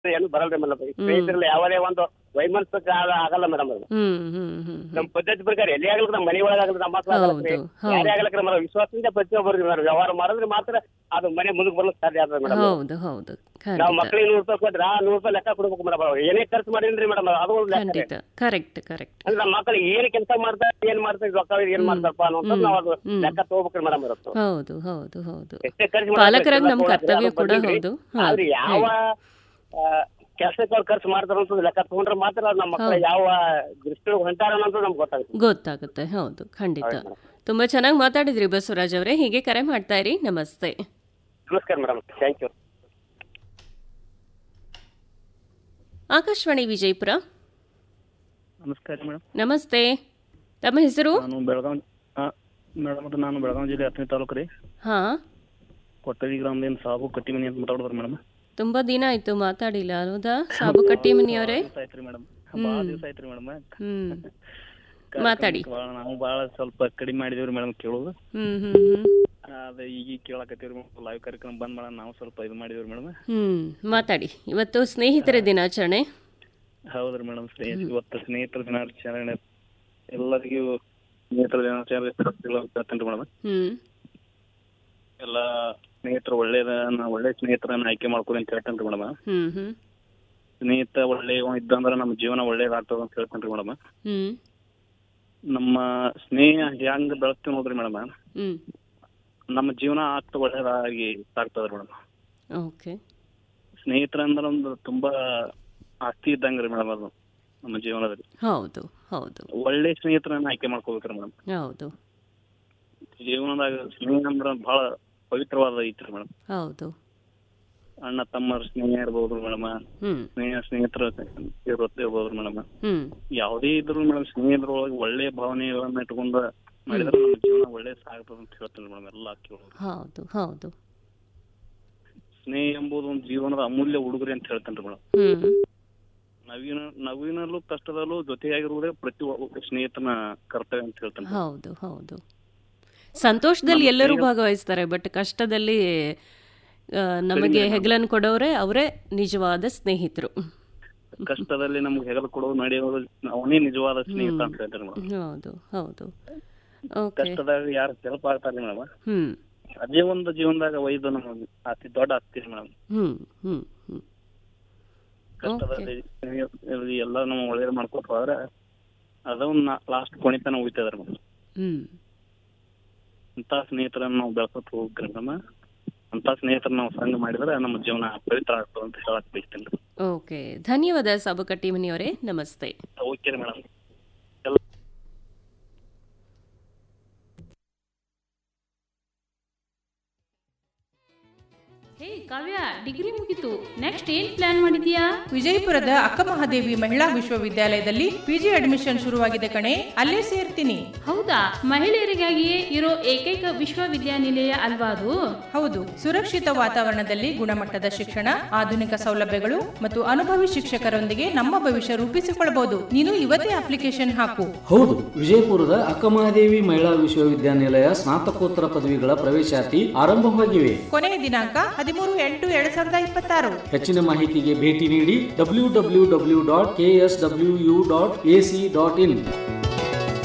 ಏನು ಬರಲ್ರಿ ಮೇಡಮ್ ಸ್ನೇಹಿತರಲ್ಲಿ ಯಾವುದೇ ಒಂದು ವೈಮನಸ್ಸಿಕ ಆಗಲ್ಲ ಮೇಡಮ್ ಅದು ಹ್ಮ್ ಹ್ಮ್ ಹ್ಮ್ ನಮ್ಮ ಪದ್ಧತಿ ಪ್ರಕಾರ ಎಲ್ಲಿ ಆಗ್ಲಿಕ್ಕೆ ನಮ್ಮ ಮನೆ ಒಳಗಾಗಲಿ ನಮ್ಮ ಮಕ್ಳು ಹೌದು, ಆಗಲ್ರಿ ಹೌದು. ಯಾರೇ ಆಗ್ಲಿಕ್ಕೆ ನಮ್ಮ ವಿಶ್ವಾಸದಿಂದ ಪ್ರತಿಯೊಬ್ಬರಿಗೆ ಮೇಡಮ್ ವ್ಯವಹಾರ ಮಾಡಿದ್ರೆ ಮಾತ್ರ ಅದು ಮನೆ ಮುಂದಕ್ಕೆ ಬರ್ಲಿಕ್ಕೆ ಸಾಧ್ಯ ಆಗ್ತದೆ ಮೇಡಮ್ ಹೌದು ಹೌದು ನಾವು ಖಂಡಿತ ಮಕ್ಳಿಗೆ ನೂರು ರೂಪಾಯಿ ಕೊಟ್ರೆ ಆ ನೂರು ರೂಪಾಯಿ ಲೆಕ್ಕ ಕೊಡ್ಬೇಕು ಮೇಡಮ್ ಏನೇ ಖರ್ಚು ಮಾಡಿನ್ರಿ ಮೇಡಮ್ ಅದು ಒಂದು ಲೆಕ್ಕ ಖಂಡಿತ ಕರೆಕ್ಟ್ ಕರೆಕ್ಟ್ ಅಂದ್ರೆ ನಮ್ಮ ಮಕ್ಕಳಿಗೆ ಏನ್ ಕೆಲಸ ಮಾಡ್ತಾರೆ ಏನ್ ಮಾಡ್ತಾರೆ ರೊಕ್ಕ ಏನ್ ಮಾಡ್ತಾರಪ್ಪ ಅನ್ನೋದು ನಾವು ಅದು ಲೆಕ್ಕ ತಗೋಬೇಕ್ರಿ ಮೇಡಮ್ ಇರುತ್ತೆ ಹೌದು ಹೌದು ಹೌದು ಎಷ್ಟೇ ಖರ್ಚು ಪಾಲಕರಾಗಿ ನಮ್ಮ ಕರ್ತವ್ಯ ಕೂಡ ಹೌದು ಹಾ, ಆದ್ರೆ ಯಾವ ಕೆಲಸಕ್ಕೆ ಅವ್ರು ಖರ್ಚು ಮಾಡ್ತಾರ ಅಂತ ಲೆಕ್ಕ ತಗೊಂಡ್ರೆ ಮಾತ್ರ ಅದು ನಮ್ಮ ಮಕ್ಕಳು ಯಾವ ದೃಷ್ಟಿ ಹೊಂಟಾರ ಅನ್ನೋದು ನಮ್ಗೆ ಗೊತ್ತಾಗುತ್ತೆ ಗೊತ್ತಾಗುತ್ತೆ ಹೌದು ಖಂಡಿತ ತುಂಬಾ ಚೆನ್ನಾಗಿ ಮಾತಾಡಿದ್ರಿ ಬಸವರಾಜ್ ಅವರೇ ಹೀಗೆ ಕರೆ ಮಾಡ್ತಾ ಇರಿ ನಮಸ್ತೆ ನಮಸ್ಕಾರ madam thank you Akashvani Vijayapura ನಮಸ್ಕಾರ ಮೇಡಮ್ ನಮಸ್ತೆ ತಮ್ಮ ಹೆಸರು ನಾನು ಬೆಳಗಾವಿ ಮೇಡಮ್ ಅದು ನಾನು ಬೆಳಗಾವಿ ಜಿಲ್ಲೆ ಹತ್ತನೇ ತಾಲೂಕು ರೀ ಹಾ ಕೊಟ್ಟಗಿ ಗ್ರಾಮದಿಂದ ಸಾಬು ಕಟ್ಟಿಮನಿ ಅಂತ ಮಾತಾಡಿದ್ರು ಮೇಡಮ್ ತುಂಬಾ ದಿನ ಆಯ್ತು ಮಾತಾಡಿಲ್ಲ ಹೌದಾ ಸಾಬು ಕಟ್ಟಿಮನಿಯವರೇ ದಿವಸ ಆಯ್ತು ಮೇಡಮ್ ಭಾಳ ದಿವಸ ಆಯ್ತು ಮೇಡಮ್ ಹ್ಮ್ ಮಾತಾಡಿ ಭಾಳ ನಾವು ಭಾಳ ಸ್ವಲ್ಪ ಕಡಿಮೆ ಮಾಡಿದೇವ್ರಿ ಮೇಡಮ್ ಕೇಳೋದು ಹ್ಮ್ ಹ್ಮ್ ಹ್ಮ್ ಅದೇ ಈಗ ಕೇಳಕತ್ತೀವಿ ಮೇಡಮ್ ಲೈವ್ ಕಾರ್ಯಕ್ರಮ ಬಂದ್ ಮಾಡೋಣ ನಾವು ಸ್ವಲ್ಪ ಇದು ಮಾಡಿದೇವ್ರಿ ಮೇಡಮ್ ಹ್ಮ್ ಮಾತಾಡಿ ಇವತ್ತು ಸ್ನೇಹಿತರ ದಿನಾಚರಣೆ ಹೌದ್ರಿ ಮೇಡಮ್ ಸ್ನೇಹಿತ ಇವತ್ತು ಸ್ನೇಹಿತರ ದಿನಾಚರಣೆ ಎಲ್ಲರಿಗೂ ಸ್ನೇಹಿತರ ದಿನಾಚರಣೆ ಹೇಳ್ತೇನೆ ಮೇಡಮ್ ಹ್ಮ್ ಎಲ್ಲ ಸ್ನೇಹಿತರು ಒಳ್ಳೇದ ಒಳ್ಳೆ ಸ್ನೇಹಿತರನ್ನ ಆಯ್ಕೆ ಮಾಡ್ಕೊಡಿ ಅಂತ ಹೇಳ್ತೇನೆ ಮೇಡಮ್ ಹ್ಮ್ ಹ್ಮ್ ಸ್ನೇಹಿತ ಒಳ್ಳೆ ಇದ್ದಂದ್ರೆ ನಮ್ಮ ಜೀವನ ಒಳ್ಳೇದಾಗ್ತದ ಅಂತ ಹೇಳ್ತೇನೆ ಮೇಡಮ್ ಹ್ಮ್ ನಮ್ಮ ಸ್ನೇಹ ಹೆಂಗ್ ಬೆಳೆಸ್ತೀವಿ ನೋಡ್ರಿ ಮೇಡಮ್ ಹ್ಮ್ ನಮ್ಮ ಜೀವನ ಅಷ್ಟು ಒಳ್ಳೇದಾಗಿ ಸಾಗ್ತದ ಮೇಡಮ್ ಓಕೆ ಸ್ನೇಹಿತರ ಅಂದ್ರೆ ಒಂದು ತುಂಬಾ ಆಸ್ತಿ ಇದ್ದಂಗ್ರಿ ಮೇಡಮ್ ಅದು ನಮ್ಮ ಜೀವನದಲ್ಲಿ ಹೌದು ಹೌದು ಒಳ್ಳೆ ಸ್ನೇಹಿತರನ್ನ ಆಯ್ಕೆ ಮಾಡ್ಕೋಬೇಕ್ರಿ ಮೇಡಮ್ ಹೌದು ಜೀವನದಾಗ ಸ್ನೇಹ ಅಂದ್ರ ಬಹಳ ಪವಿತ್ರವಾದ ಐತ್ರಿ ಮೇಡಮ್ ಹೌದು ಅಣ್ಣ ತಮ್ಮರ ಸ್ನೇಹ ಇರ್ಬೋದು ಮೇಡಮ್ ಹ್ಮ್ ಸ್ನೇಹ ಸ್ನೇಹಿತರ ಇರುತ್ತೆ ಇರ್ಬೋದು ಮೇಡಮ್ ಹ್ಮ್ ಯಾವುದೇ ಇದ್ರು ಮೇಡಮ್ ಸ್ನೇಹಿತರೊಳಗೆ ಒಳ್ಳೆ ಭಾವನೆಗಳನ್ನ ಇಟ್ಕೊಂಡ ಮಾಡಿದ್ರೆ ನಮ್ಮ ಜೀವನ ಒಳ್ಳೆ ಸಾಗ್ತದ ಅಂತ ಹೇಳ್ತೀನಿ ಮೇಡಮ್ ಎಲ್ಲ ಕೇಳೋದು ಹೌದು ಹೌದು ಸ್ನೇಹ ಎಂಬುದು ಒಂದು ಜೀವನದ ಅಮೂಲ್ಯ ಉಡುಗೊರೆ ಅಂತ ಹೇಳ್ತೇನೆ ಮೇಡಮ್ ಹ್ಮ್ ನವೀನ ನವೀನಲ್ಲೂ ಕಷ್ಟದಲ್ಲೂ ಜೊತೆಯಾಗಿರುವುದೇ ಪ್ರತಿ ಒಬ್ಬ ಸ್ನೇಹಿತನ ಕರ್ತವ್ಯ ಅಂತ ಹೇಳ್ತೇನೆ ಹೌದು ಹೌದು ಸಂತೋಷದಲ್ಲಿ ಎಲ್ಲರೂ ಭಾಗವಹಿಸ್ತಾರೆ ಬಟ್ ಕಷ್ಟದಲ್ಲಿ ಆ, ನಮಗೆ ಹೆಗಲನ್ನು ಕೊಡೋರೆ ಅವರೇ ನಿಜವಾದ ಸ್ನೇಹಿತರು ಕಷ್ಟದಲ್ಲಿ ನಮ್ಗೆ ಹೆಗಲು ಕೊಡೋದು ನಡೆಯೋದು ಅವನೇ ನಿಜವಾದ ಸ್ನೇಹಿತ ಅಂತ ಹೇಳ್ತಾರೆ ಮೇಡಮ್ ಹೌದು ಹೌದು ಓಕೆ ಕಷ್ಟದಾಗ ಯಾರು ಹೆಲ್ಪ್ ಆಗ್ತಾರೆ ಮೇಡಮ್ ಹ್ಮ್ ಅದೇ ಒಂದು ಜೀವನದಾಗ ಒಯ್ದು ನಮಗೆ ಅತಿ ದೊಡ್ಡ ಆಗ್ತೀರಿ ಮೇಡಮ್ ಹ್ಮ್ ಹ್ಮ್ ಹ್ಮ್ ಕಷ್ಟದಲ್ಲಿ ಸ್ನೇಹಿತರಲ್ಲಿ ಎಲ್ಲ ನಾವು ಒಳ್ಳೇದು ಮಾಡ್ಕೊತ ಹೋದ್ರೆ ಅದೊಂದು ಲಾಸ್ಟ್ ಕೊಣಿತನ ಉಳಿತದ್ರಿ ಮೇಡಮ್ ಹ್ಮ್ ಅಂತ ಸ್ನೇಹಿತರನ್ನ ನಾವು ಬೆಳ್ಕೊತ ಹೋಗ್ರಿ ಮೇಡಮ್ ಅಂತ ಸ್ನೇಹಿತರ ನಾವು ಸಂಘ ಮಾಡಿದ್ರೆ ನಮ್ಮ ಜೀವನ ಪವಿತ್ರ ಆಗ್ತದೆ ಅಂತ ಹೇಳಕ್ ಬಯಸ್ತೇನೆ ರೀ ಓಕೆ ಧನ್ಯವಾದ ಸಾಬು ಕಟ್ಟಿಮನಿಯವರೇ ನಮಸ್ತೆ ಓಕೆ ರೀ ಮೇಡಮ್ ಹೇ ಕಾವ್ಯ ಡಿಗ್ರಿ ಮುಗೀತು ನೆಕ್ಸ್ಟ್ ಏನ್ ಪ್ಲಾನ್ ಮಾಡಿದ್ಯಾ ವಿಜಯಪುರದ ಅಕ್ಕಮಹಾದೇವಿ ಮಹಿಳಾ ವಿಶ್ವವಿದ್ಯಾಲಯದಲ್ಲಿ ಪಿಜಿ ಅಡ್ಮಿಷನ್ ಶುರುವಾಗಿದೆ ಕಣೆ ಅಲ್ಲೇ ಸೇರ್ತೀನಿ ಹೌದಾ ಮಹಿಳೆಯರಿಗಾಗಿಯೇ ಇರೋ ಏಕೈಕ ವಿಶ್ವವಿದ್ಯಾನಿಲಯ ಅಲ್ವಾ ಅದು ಹೌದು ಸುರಕ್ಷಿತ ವಾತಾವರಣದಲ್ಲಿ ಗುಣಮಟ್ಟದ ಶಿಕ್ಷಣ ಆಧುನಿಕ ಸೌಲಭ್ಯಗಳು ಮತ್ತು ಅನುಭವಿ ಶಿಕ್ಷಕರೊಂದಿಗೆ ನಮ್ಮ ಭವಿಷ್ಯ ರೂಪಿಸಿಕೊಳ್ಳಬಹುದು ನೀನು ಇವತ್ತೇ ಅಪ್ಲಿಕೇಶನ್ ಹಾಕು ಹೌದು ವಿಜಯಪುರದ ಅಕ್ಕಮಹಾದೇವಿ ಮಹಿಳಾ ವಿಶ್ವವಿದ್ಯಾನಿಲಯ ಸ್ನಾತಕೋತ್ತರ ಪದವಿಗಳ ಪ್ರವೇಶಾತಿ ಆರಂಭವಾಗಿವೆ ಕೊನೆಯ ದಿನಾಂಕ ಹದಿಮೂರು ಎಂಟು ಎರಡ್ ಸಾವಿರದ ಇಪ್ಪತ್ತಾರು ಹೆಚ್ಚಿನ ಮಾಹಿತಿಗೆ ಭೇಟಿ ನೀಡಿ W W W dot K S W U dot A C dot in